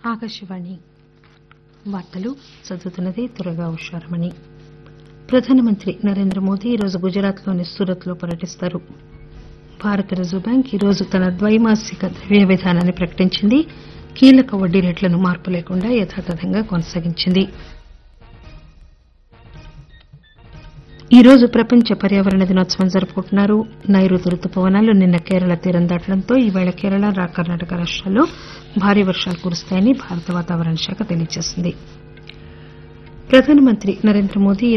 ఆకాశవాణి వార్తలు చదువుతున్నది దుర్గా ఉషారమణి ప్రధానమంత్రి నరేంద్ర మోదీ ఈరోజు గుజరాత్లోని సూరత్లో పర్యటిస్తారు భారత రిజర్వు బ్యాంక్ ఈరోజు తన ద్వైమాసిక ద్రవ్య విధానాన్ని ప్రకటించింది కీలక వడ్డీ రేట్లను మార్పు లేకుండా యథాతథంగా కొనసాగించింది ఈరోజు ప్రపంచ పర్యావరణ దినోత్సవం జరుపుకుంటున్నారు నైరుతి రుతుపవనాలు నిన్న కేరళ తీరం దాటడంతో ఈవేళ కేరళ కర్ణాటక రాష్టాల్లో భారీ వర్షాలు కురుస్తాయని భారత వాతావరణ శాఖ తెలియజేసింది ప్రధానమంత్రి నరేంద్ర మోదీ